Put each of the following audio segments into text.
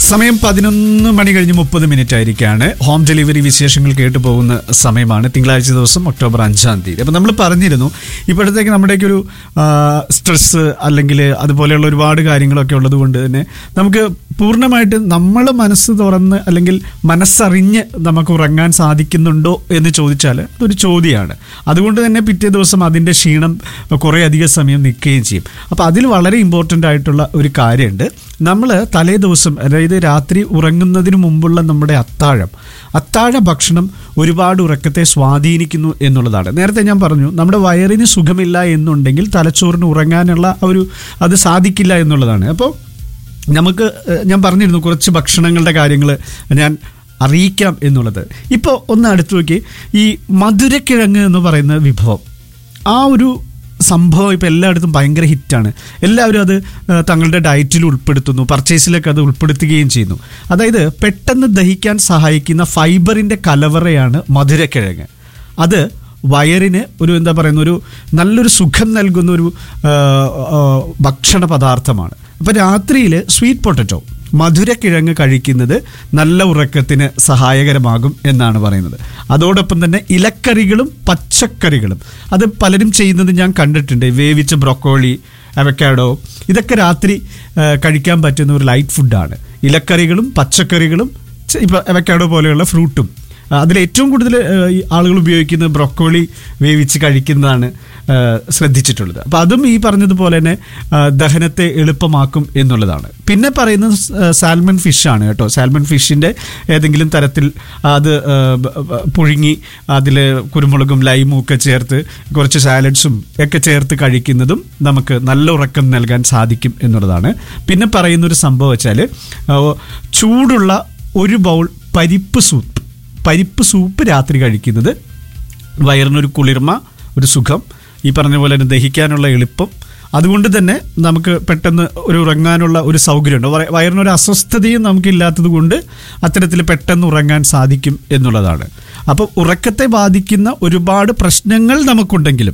സമയം പതിനൊന്ന് മണി കഴിഞ്ഞ് മുപ്പത് മിനിറ്റ് ആയിരിക്കാണ് ഹോം ഡെലിവറി വിശേഷങ്ങൾ കേട്ടു പോകുന്ന സമയമാണ് തിങ്കളാഴ്ച ദിവസം ഒക്ടോബർ അഞ്ചാം തീയതി അപ്പം നമ്മൾ പറഞ്ഞിരുന്നു ഇപ്പോഴത്തേക്ക് നമ്മുടെയൊക്കെ ഒരു സ്ട്രെസ്സ് അല്ലെങ്കിൽ അതുപോലെയുള്ള ഒരുപാട് കാര്യങ്ങളൊക്കെ ഉള്ളത് കൊണ്ട് തന്നെ നമുക്ക് പൂർണ്ണമായിട്ട് നമ്മൾ മനസ്സ് തുറന്ന് അല്ലെങ്കിൽ മനസ്സറിഞ്ഞ് നമുക്ക് ഉറങ്ങാൻ സാധിക്കുന്നുണ്ടോ എന്ന് ചോദിച്ചാൽ അതൊരു ചോദ്യമാണ് അതുകൊണ്ട് തന്നെ പിറ്റേ ദിവസം അതിൻ്റെ ക്ഷീണം കുറേ അധികം സമയം നിൽക്കുകയും ചെയ്യും അപ്പോൾ അതിൽ വളരെ ഇമ്പോർട്ടൻ്റ് ആയിട്ടുള്ള ഒരു കാര്യമുണ്ട് നമ്മൾ തലേ ദിവസം അതായത് രാത്രി ഉറങ്ങുന്നതിന് മുമ്പുള്ള നമ്മുടെ അത്താഴം അത്താഴ ഭക്ഷണം ഒരുപാട് ഉറക്കത്തെ സ്വാധീനിക്കുന്നു എന്നുള്ളതാണ് നേരത്തെ ഞാൻ പറഞ്ഞു നമ്മുടെ വയറിന് സുഖമില്ല എന്നുണ്ടെങ്കിൽ തലച്ചോറിന് ഉറങ്ങാനുള്ള ആ ഒരു അത് സാധിക്കില്ല എന്നുള്ളതാണ് അപ്പോൾ നമുക്ക് ഏഹ്, ഞാൻ പറഞ്ഞിരുന്നു കുറച്ച് ഭക്ഷണങ്ങളുടെ കാര്യങ്ങൾ ഞാൻ അറിയിക്കാം എന്നുള്ളത് ഇപ്പോൾ ഒന്ന് അടുത്ത് നോക്കി ഈ മധുരക്കിഴങ്ങ് എന്ന് പറയുന്ന വിഭവം ആ ഒരു സംഭവം ഇപ്പോൾ എല്ലായിടത്തും ഭയങ്കര ഹിറ്റാണ് എല്ലാവരും അത് ഏഹ്, തങ്ങളുടെ ഡയറ്റിൽ ഉൾപ്പെടുത്തുന്നു പർച്ചേസിലൊക്കെ അത് ഉൾപ്പെടുത്തുകയും ചെയ്യുന്നു അതായത് പെട്ടെന്ന് ദഹിക്കാൻ സഹായിക്കുന്ന ഫൈബറിൻ്റെ കലവറയാണ് മധുരക്കിഴങ്ങ് അത് വയറിന് ഒരു എന്താ പറയുന്ന ഒരു നല്ലൊരു സുഖം നൽകുന്ന ഒരു ആ, ആ, ഭക്ഷണ പദാർത്ഥമാണ് അപ്പോൾ രാത്രിയിൽ സ്വീറ്റ് പൊട്ടറ്റോ മധുരക്കിഴങ്ങ് കഴിക്കുന്നത് നല്ല ഉറക്കത്തിന് സഹായകരമാകും എന്നാണ് പറയുന്നത് അതോടൊപ്പം തന്നെ ഇലക്കറികളും പച്ചക്കറികളും അത് പലരും ചെയ്യുന്നത് ഞാൻ കണ്ടിട്ടുണ്ട് വേവിച്ച ബ്രൊക്കോളി അവക്കാഡോ ഇതൊക്കെ രാത്രി ആ, കഴിക്കാൻ പറ്റുന്ന ഒരു ലൈറ്റ് ഫുഡാണ് ഇലക്കറികളും പച്ചക്കറികളും ച- ഇപ്പൊ അവക്കാഡോ പോലെയുള്ള ഫ്രൂട്ടും അതിൽ ഏറ്റവും കൂടുതൽ ആളുകൾ ഉപയോഗിക്കുന്നത് ബ്രൊക്കോളി വേവിച്ച് കഴിക്കുന്നതാണ് ആ, ശ്രദ്ധിച്ചിട്ടുള്ളത് അപ്പോൾ അതും ഈ പറഞ്ഞതുപോലെ തന്നെ ആ, ദഹനത്തെ എളുപ്പമാക്കും എന്നുള്ളതാണ് പിന്നെ പറയുന്നത് സ്- സാൽമൺ ഫിഷാണ് കേട്ടോ സാൽമൺ ഫിഷിൻ്റെ ഏതെങ്കിലും തരത്തിൽ അത് ആ, ബ- ബ- പുഴുങ്ങി അതിൽ കുരുമുളകും ലൈമും ഒക്കെ ചേർത്ത് കുറച്ച് സാലഡ്സും ഒക്കെ ചേർത്ത് കഴിക്കുന്നതും നമുക്ക് നല്ല ഉറക്കം നൽകാൻ സാധിക്കും എന്നുള്ളതാണ് പിന്നെ പറയുന്നൊരു സംഭവം വെച്ചാൽ ആ, ചൂടുള്ള ഒരു ബൗൾ പരിപ്പ് സൂപ്പ് പരിപ്പ് സൂപ്പ് രാത്രി കഴിക്കുന്നത് വയറിനൊരു കുളിർമ ഒരു സുഖം ഈ പറഞ്ഞ പോലെ തന്നെ ദഹിക്കാനുള്ള എളുപ്പം അതുകൊണ്ട് തന്നെ നമുക്ക് പെട്ടെന്ന് ഒരു ഉറങ്ങാനുള്ള ഒരു സൗകര്യമുണ്ട് വയ- വയറിനൊരു അസ്വസ്ഥതയും നമുക്കില്ലാത്തത് കൊണ്ട് അത്തരത്തിൽ പെട്ടെന്ന് ഉറങ്ങാൻ സാധിക്കും എന്നുള്ളതാണ് അപ്പോൾ ഉറക്കത്തെ ബാധിക്കുന്ന ഒരുപാട് പ്രശ്നങ്ങൾ നമുക്കുണ്ടെങ്കിലും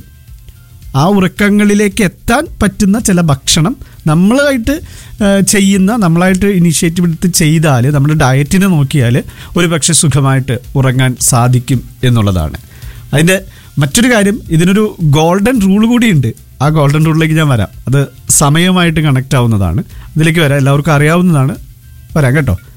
ആ ഉറക്കങ്ങളിലേക്ക് എത്താൻ പറ്റുന്ന ചില ഭക്ഷണം നമ്മളായിട്ട് ആ, ചെയ്യുന്ന നമ്മളായിട്ട് ഇനിഷ്യേറ്റീവ് എടുത്ത് ചെയ്താൽ നമ്മുടെ ഡയറ്റിനെ നോക്കിയാൽ ഒരു പക്ഷെ സുഖമായിട്ട് ഉറങ്ങാൻ സാധിക്കും എന്നുള്ളതാണ് അതിൻ്റെ മറ്റൊരു കാര്യം ഇതിനൊരു ഗോൾഡൻ റൂൾ കൂടിയുണ്ട് ആ ഗോൾഡൻ റൂളിലേക്ക് ഞാൻ വരാം അത് സമയമായിട്ട് കണക്റ്റ് ആവുന്നതാണ് അതിലേക്ക് വരാം എല്ലാവർക്കും അറിയാവുന്നതാണ് വരാം കേട്ടോ